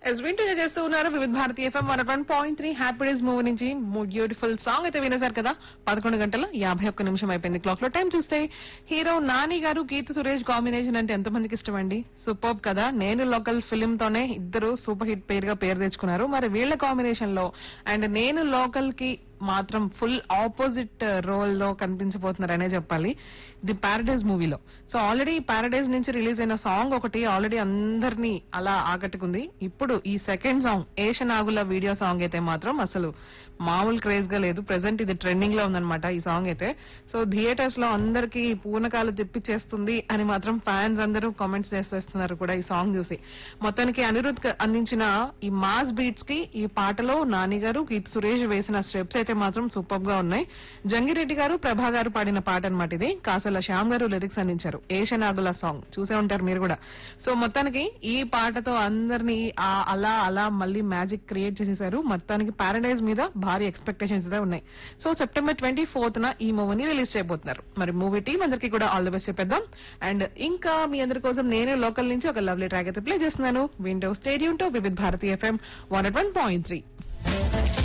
yes వింటూనే చేస్తూ ఉన్నారు Vividh Bharati FM one one point three Happy Days movie నుంచి బ్యూటిఫుల్ సాంగ్ అయితే వినేశారు కదా పదకొండు గంటల యాభై ఒక్క నిమిషం అయిపోయింది క్లాక్ లో టైం చూస్తే హీరో నాని గారు గీత సురేష్ కాంబినేషన్ అంటే ఎంతమందికి ఇష్టం అండి సూపర్ కదా నేను లోకల్ ఫిలిం తోనే ఇద్దరు సూపర్ హిట్ పేరుగా పేరు తెచ్చుకున్నారు మరి వీళ్ళ కాంబినేషన్ లో అండ్ నేను లోకల్ కి మాత్రం ఫుల్ ఆపోజిట్ రోల్ లో కనిపించబోతున్నారనే చెప్పాలి ది పారడైజ్ మూవీలో సో ఆల్రెడీ పారడైజ్ నుంచి రిలీజ్ అయిన సాంగ్ ఒకటి ఆల్రెడీ అందరినీ అలా ఆకట్టుకుంది ఇప్పుడు ఈ సెకండ్ సాంగ్ ఏషనాగుల వీడియో సాంగ్ అయితే మాత్రం అసలు మామూలు క్రేజ్ గా లేదు ప్రెసెంట్ ఇది ట్రెండింగ్ లో ఉందన్నమాట ఈ సాంగ్ అయితే సో థియేటర్స్ లో అందరికి పూనకాలు తెప్పిచ్చేస్తుంది అని మాత్రం ఫ్యాన్స్ అందరూ కామెంట్స్ చేసేస్తున్నారు కూడా ఈ సాంగ్ చూసి మొత్తానికి అనిరుద్ క- అందించిన ఈ మాస్ బీట్స్ కి ఈ పాటలో నాని గారు కీర్తి సురేష్ వేసిన స్టెప్స్ అయితే మాత్రం సూపర్ గా ఉన్నాయి జంగిరెడ్డి గారు ప్రభా గారు పాడిన పాట అనమాట ఇది కాసల శ్యామ్ గారు లిరిక్స్ అందించారు ఏషనాగుల సాంగ్ చూసే ఉంటారు మీరు కూడా సో మొత్తానికి ఈ పాటతో అందరినీ ఆ అలా అలా మళ్ళీ మ్యాజిక్ క్రియేట్ చేసేసారు మొత్తానికి పారడైజ్ మీద భారీ ఎక్స్పెక్టేషన్స్ అయితే ఉన్నాయి సో సెప్టెంబర్ ట్వంటీ ఫోర్త్ న ఈ మూవీని రిలీజ్ చేయబోతున్నారు మరి మూవీ టీం అందరికీ కూడా ఆల్ ది బెస్ట్ చెప్పేద్దాం అండ్ ఇంకా మీ అందరి కోసం నేను లోకల్ నుంచి ఒక లవ్లీ ట్రాక్ అయితే ప్లే చేస్తున్నాను విండో స్టేడియం to Vividh Bharati FM one one point three